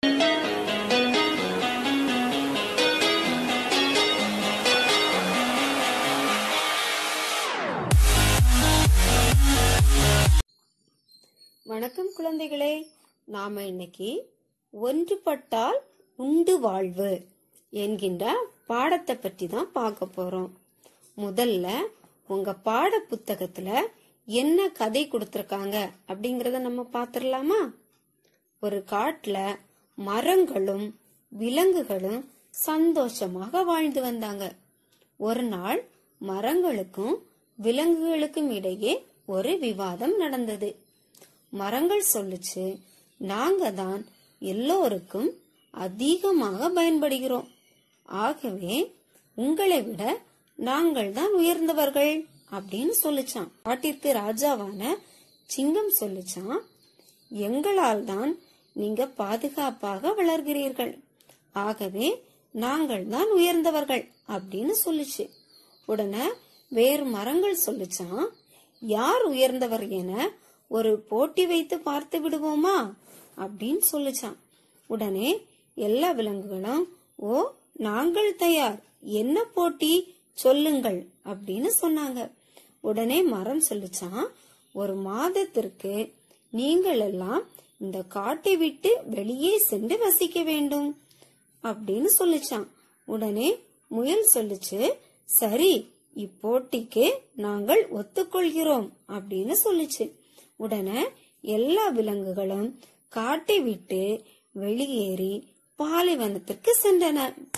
வணக்கம் குழந்தைகளே நாம இன்னைக்கு ஒன்றுபட்டால் உண்டு வாழ்வு என்கின்ற பாடத்தை பற்றி தான் பார்க்க போறோம் முதல்ல உங்க பாட புத்தகத்துல என்ன கதை கொடுத்திருக்காங்க அப்படிங்கறத நம்ம பாத்திரலாமா ஒரு காட்டுல மரங்களும் விலங்குகளும் சந்தோஷமாக வாழ்ந்து வந்தாங்க ஒரு நாள் மரங்களுக்கும் விலங்குகளுக்கும் இடையே ஒரு விவாதம் நடந்தது மரங்கள் சொல்லுச்சு நாங்க தான் எல்லோருக்கும் அதிகமாக பயன்படுகிறோம் ஆகவே உங்களை விட நாங்கள் தான் உயர்ந்தவர்கள் அப்படின்னு சொல்லுச்சான் காட்டிற்கு ராஜாவான சிங்கம் சொல்லுச்சான் எங்களால் தான் நீங்க பாதுகாப்பாக வளர்கிறீர்கள் ஆகவே நாங்கள் தான் உயர்ந்தவர்கள் அப்படின்னு சொல்லுச்சு உடனே வேறு மரங்கள் சொல்லுச்சான் யார் உயர்ந்தவர் என ஒரு போட்டி வைத்து பார்த்து விடுவோமா அப்படின்னு சொல்லுச்சான் உடனே எல்லா விலங்குகளும் ஓ நாங்கள் தயார் என்ன போட்டி சொல்லுங்கள் அப்படின்னு சொன்னாங்க உடனே மரம் சொல்லுச்சான் ஒரு மாதத்திற்கு நீங்கள் எல்லாம் இந்த காட்டை விட்டு வெளியே சென்று வசிக்க வேண்டும் அப்படின்னு சொல்லுச்சான் உடனே முயல் சொல்லுச்சு சரி இப்போட்டிக்கு நாங்கள் ஒத்துக்கொள்கிறோம் அப்படின்னு சொல்லுச்சு உடனே எல்லா விலங்குகளும் காட்டை விட்டு வெளியேறி பாலைவனத்திற்கு சென்றன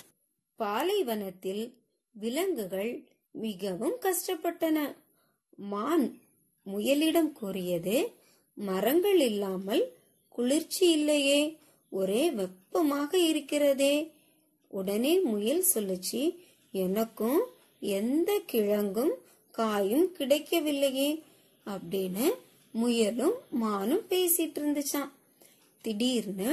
பாலைவனத்தில் விலங்குகள் மிகவும் கஷ்டப்பட்டன மான் முயலிடம் கூறியது மரங்கள் இல்லாமல் குளிர்ச்சி இல்லையே ஒரே வெப்பமாக இருக்கிறதே உடனே முயல் சொல்லுச்சு எனக்கும் எந்த கிழங்கும் காயும் கிடைக்கவில்லையே அப்படின்னு முயலும் மானும் பேசிட்டு இருந்துச்சான் திடீர்னு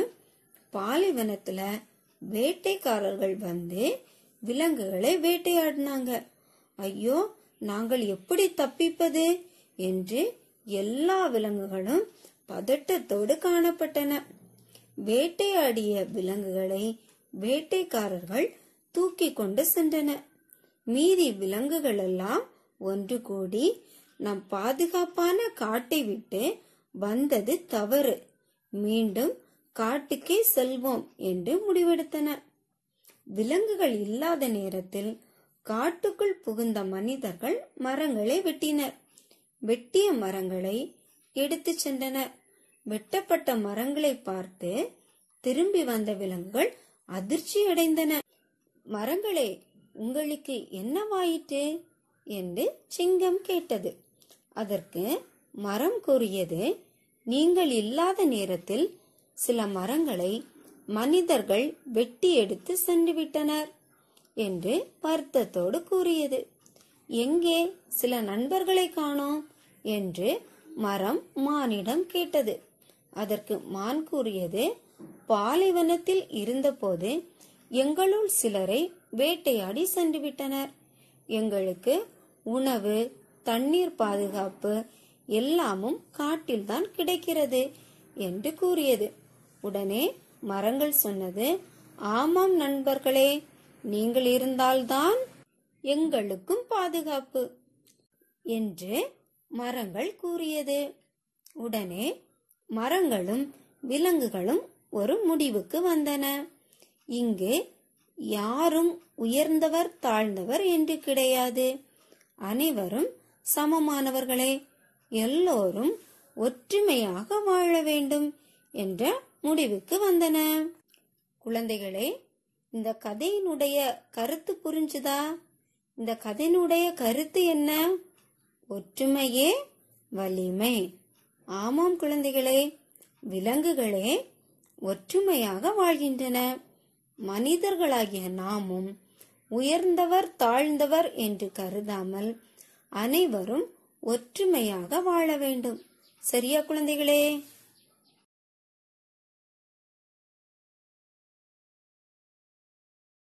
பாலைவனத்துல வேட்டைக்காரர்கள் வந்து விலங்குகளை வேட்டையாடினாங்க ஐயோ நாங்கள் எப்படி தப்பிப்பது என்று எல்லா விலங்குகளும் பதட்டத்தோடு காணப்பட்டன வேட்டையாடிய விலங்குகளை வேட்டைக்காரர்கள் தூக்கி கொண்டு சென்றன மீதி விலங்குகள் எல்லாம் ஒன்று கூடி நம் பாதுகாப்பான காட்டை விட்டு வந்தது தவறு மீண்டும் காட்டுக்கே செல்வோம் என்று முடிவெடுத்தன விலங்குகள் இல்லாத நேரத்தில் காட்டுக்குள் புகுந்த மனிதர்கள் மரங்களை வெட்டினர் வெட்டிய மரங்களை எடுத்துச் சென்றனர் வெட்டப்பட்ட மரங்களை பார்த்து திரும்பி வந்த விலங்குகள் அதிர்ச்சி அடைந்தன மரங்களே உங்களுக்கு என்னவாயிற்று என்று சிங்கம் கேட்டது அதற்கு மரம் கூறியது நீங்கள் இல்லாத நேரத்தில் சில மரங்களை மனிதர்கள் வெட்டி எடுத்து சென்று விட்டனர் என்று வருத்தத்தோடு கூறியது எங்கே சில நண்பர்களை காணோம் என்று மரம் மானிடம் கேட்டது அதற்கு மான் கூறியது பாலைவனத்தில் இருந்தபோது எங்களுள் சிலரை வேட்டையாடி சென்று விட்டனர் எங்களுக்கு உணவு தண்ணீர் பாதுகாப்பு எல்லாமும் காட்டில்தான் கிடைக்கிறது என்று கூறியது உடனே மரங்கள் சொன்னது ஆமாம் நண்பர்களே நீங்கள் இருந்தால்தான் எங்களுக்கும் பாதுகாப்பு என்று மரங்கள் கூறியது உடனே மரங்களும் விலங்குகளும் ஒரு முடிவுக்கு வந்தன இங்கு யாரும் உயர்ந்தவர் தாழ்ந்தவர் என்று கிடையாது அனைவரும் சமமானவர்களே எல்லோரும் ஒற்றுமையாக வாழ வேண்டும் என்ற முடிவுக்கு வந்தன குழந்தைகளே இந்த கதையினுடைய கருத்து புரிஞ்சுதா இந்த கதையினுடைய கருத்து என்ன ஒற்றுமையே வலிமை ஆமாம் குழந்தைகளே விலங்குகளே ஒற்றுமையாக வாழ்கின்றன மனிதர்களாகிய நாமும் உயர்ந்தவர் தாழ்ந்தவர் என்று கருதாமல் அனைவரும் ஒற்றுமையாக வாழ வேண்டும் சரியா குழந்தைகளே